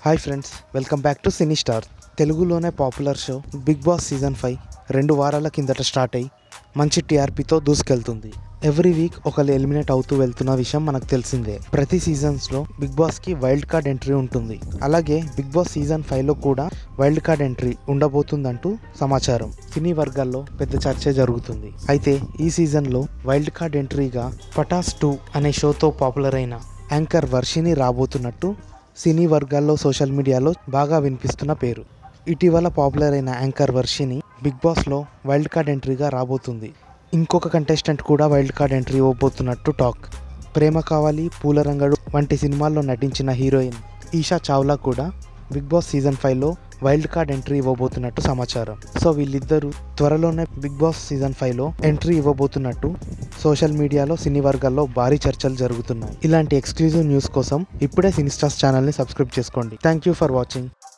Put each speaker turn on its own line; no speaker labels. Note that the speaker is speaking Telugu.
hi friends welcome back to cine star తెలుగులోనే popular show big boss season five రెండు వారాల కిందట స్టార్ట్ అయ్యి మంచి టీఆర్పీతో దూసుకెళ్తుంది ఎవ్రీ వీక్ ఒకరు ఎలిమినేట్ అవుతూ వెళ్తున్న విషయం మనకు తెలిసిందే ప్రతి సీజన్స్లో బిగ్ బాస్కి వైల్డ్ కార్డ్ ఎంట్రీ ఉంటుంది అలాగే బిగ్ బాస్ సీజన్ ఫైవ్లో కూడా వైల్డ్ కార్డ్ ఎంట్రీ ఉండబోతుందంటూ సమాచారం సినీ వర్గాల్లో పెద్ద చర్చ జరుగుతుంది అయితే ఈ సీజన్లో వైల్డ్ కార్డ్ ఎంట్రీగా పటాస్ టూ అనే షోతో పాపులర్ అయిన యాంకర్ వర్షిని రాబోతున్నట్టు సినీ వర్గాల్లో సోషల్ మీడియాలో బాగా వినిపిస్తున్న పేరు ఇటీవల పాపులర్ అయిన యాంకర్ వర్షిని బిగ్ బాస్లో వైల్డ్ కార్డ్ ఎంట్రీగా రాబోతుంది ఇంకొక కంటెస్టెంట్ కూడా వైల్డ్ కార్డ్ ఎంట్రీ ఇవ్వబోతున్నట్టు టాక్ ప్రేమ కావాలి పూలరంగడు వంటి సినిమాల్లో నటించిన హీరోయిన్ ఈషా చావ్లా కూడా బిగ్ బాస్ సీజన్ ఫైవ్లో వైల్డ్ కార్డ్ ఎంట్రీ ఇవ్వబోతున్నట్టు సమాచారం సో వీళ్ళిద్దరూ త్వరలోనే బిగ్ బాస్ సీజన్ ఫైవ్లో ఎంట్రీ ఇవ్వబోతున్నట్టు సోషల్ మీడియాలో సినీ వర్గాల్లో భారీ చర్చలు జరుగుతున్నాయి ఇలాంటి ఎక్స్క్లూజివ్ న్యూస్ కోసం ఇప్పుడే సినీ స్టార్స్ ఛానల్ని సబ్స్క్రైబ్ చేసుకోండి థ్యాంక్ యూ ఫర్ వాచింగ్